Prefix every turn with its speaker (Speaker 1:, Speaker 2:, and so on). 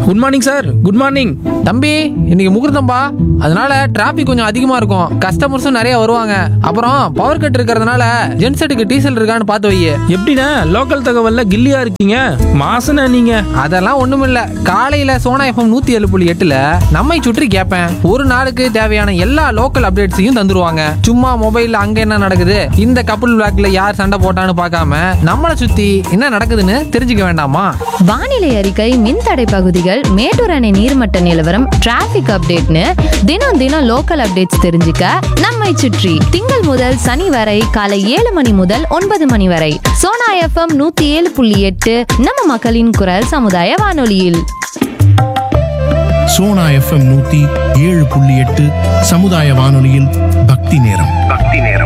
Speaker 1: good morning sir good morning
Speaker 2: தம்பி இன்னைக்கு முகூர்த்தம்பா அதனால டிராபிக் கொஞ்சம் அதிகமா இருக்கும் கஸ்டமர்ஸும் நிறைய வருவாங்க அப்புறம் பவர் கட் இருக்கிறதுனால ஜென்செட்டுக்கு டீசல் இருக்கான்னு பார்த்து வை
Speaker 1: எப்படிண்ணே லோக்கல் தகவல்ல கில்லியா இருக்கீங்க மாசன நீங்க
Speaker 2: அதெல்லாம் ஒண்ணுமில்ல காலையில சோனா எஃப்எம் நூத்தி ஏழு புள்ளி எட்டுல நம்மை சுற்றி கேட்பேன் ஒரு நாளுக்கு தேவையான எல்லா லோக்கல் அப்டேட்ஸையும் தந்துருவாங்க சும்மா மொபைல்ல அங்க என்ன நடக்குது இந்த கப்புள் பிளாக்ல யார் சண்டை போட்டான்னு பார்க்காம நம்மளை சுத்தி என்ன நடக்குதுன்னு தெரிஞ்சுக்க வேண்டாமா
Speaker 3: வானிலை அறிக்கை மின்தடை பகுதிகள் மேட்டூர் அணை நீர்மட்ட நிலவரம் டிராபிக் அப்டேட்னு தினம் தினம் லோக்கல் அப்டேட்ஸ் தெரிஞ்சுக்க நம்மை சுற்றி திங்கள் முதல் சனி வரை காலை ஏழு மணி முதல் ஒன்பது மணி வரை சோனா எஃப்எம் நூத்தி ஏழு புள்ளி எட்டு நம்ம மக்களின் குரல் சமுதாய வானொலியில்
Speaker 4: சோனா எஃப்எம் நூத்தி ஏழு புள்ளி எட்டு சமுதாய வானொலியில் பக்தி நேரம்
Speaker 5: பக்தி நேரம்